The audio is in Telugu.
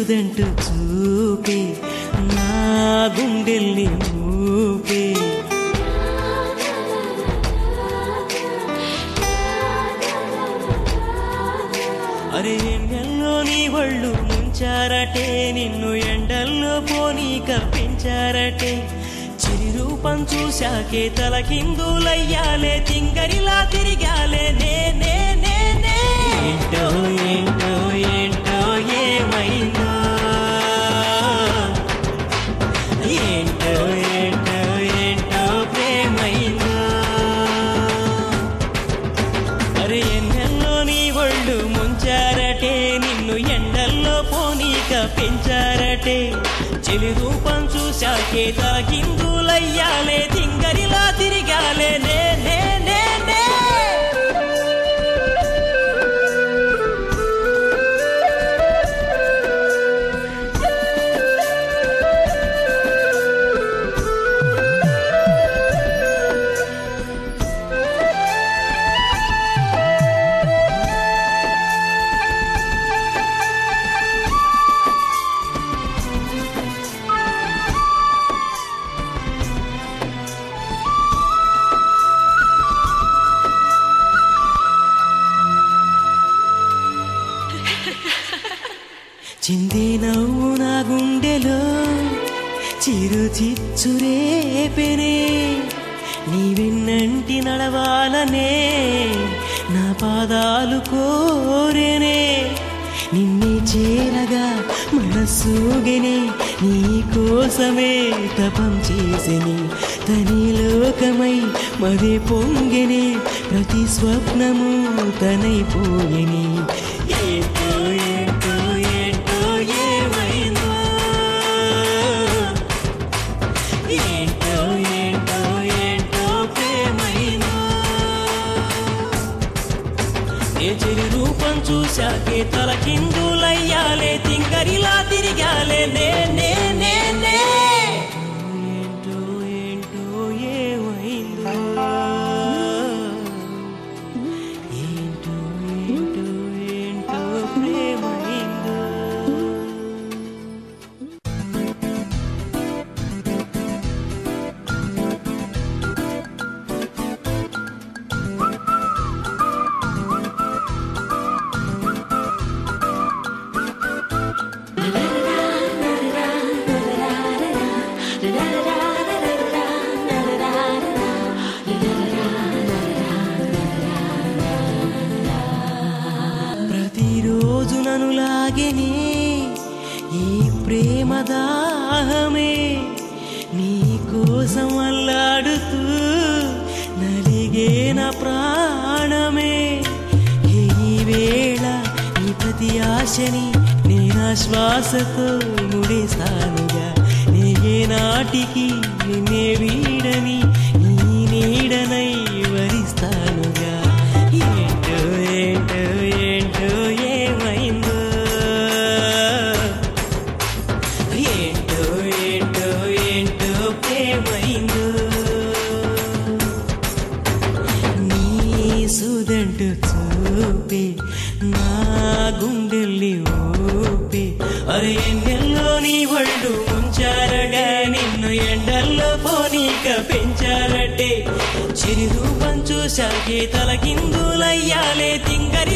సుదంటు చూపే నా గుండెల్ని ఊపే అరే ఎండల్లో నీ ఒళ్ళు ముంచారటే నిన్ను ఎండల్లో పోనీక పెంచారటే చిరి రూపం చూశాకే తలకిందులయ్యాలే తింగరిలా తిరిగాలే నే నే నే నే ఏంటో ఏంటో ఏంటో ఏమైందో ఏంటో ఏంటో ఏంటో ప్రేమైందో అరే ఎన్నెల్లో నీ ఒళ్ళు ముంచారటే నిన్ను ఎండల్లో పోనీక పెంచారటే చెలి రూపం చూశాకే తలకిందులయ్యాలే తింగరిలా తిరిగాలే నే నే నే నే చింది నవ్వు నా గుండెలో చిరు చిచ్చురేపెనే నీ వెన్నంటి నడవాలనే నా పాదాలు కోరేనే నిన్నే చేరగా మనస్సుగనే నీ కోసమే తపం చేసెని తని లోకమై మదే పొంగెనే ప్రతి స్వప్నము తనైపోయెని ఏంటో ఏంటో ఏంటో ఏమైందో ఏంటో ఏంటో ఏంటో ప్రేమైందో ఏ చెరి రూపం చూశాకే తలకిందులయ్యాలే తింగరిలా తిరిగాలే నే నే నే నే ఏంటో ఏంటో ఏమైందో ఏంటో ఏంటో ఏంటో ప్రేమైందో ప్రతిరోజు నన్ను లాగెనే ఈ ప్రేమ దాహమే నీ కోసం అల్లాడుతూ నలిగే నా ప్రాణమే ఏ ఈ వేళ నీ ప్రతి ఆశని నేను శ్వాసతో ముడేస్తానుగా నే ఏ నాటికి నిన్నే వీడని నీ నీడనై వరిస్తానుగా ఏంటో ఏంటో ఏంటో ఏమైందో ఏంటో ఏంటో ఏంటో ప్రేమైందో నీ సుదంటు చూపే నా గుండెల్ని ఊపే అరే ఎన్నెల్లో నీ ఒళ్ళు ఉంచారగా నిన్ను ఎండల్లో పోనీక పెంచారటే చిరు రూపం చూశాకే తలకిందులయ్యాలే తింగరి